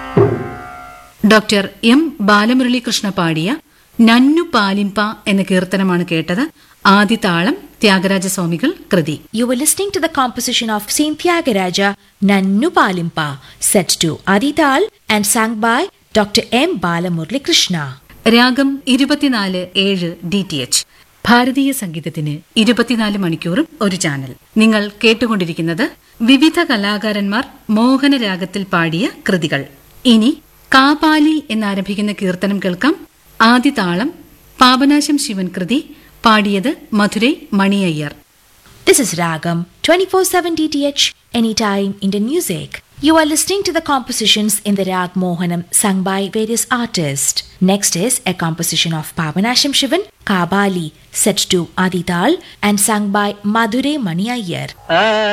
Doctor M Balamuralikrishna പാടിയ നന്നു പാലിംപ എന്ന കീർത്തനമാണ് കേട്ടത് ആദിതാളം ത്യാഗരാജസ്വാമികൾ കൃതി You were listening to the composition of Saint Tyagaraja Nannu Palimpa, set to Adital and sung by Dr. M. Balamurli Krishna. രാഗം ഇരുപത്തിനാല് ഏഴ് ഡി ടി എച്ച് ഭാരതീയ സംഗീതത്തിന് ഇരുപത്തിനാല് മണിക്കൂറും ഒരു ചാനൽ നിങ്ങൾ കേട്ടുകൊണ്ടിരിക്കുന്നത് വിവിധ കലാകാരന്മാർ മോഹനരാഗത്തിൽ പാടിയ കൃതികൾ ഇനി കാപാലി എന്നാരംഭിക്കുന്ന കീർത്തനം കേൾക്കാം ആദിതാളം പാപനാശം ശിവൻ കൃതി പാടിയത് Madurai മണിയയ്യർ This is Ragam 24/7 DTH anytime Indian music. You are listening to the compositions in the Rag Mohanam sung by various artists. Next is a composition of Pavanasham Shivan Kabali set to Adital and sung by Madhure Mani Iyer.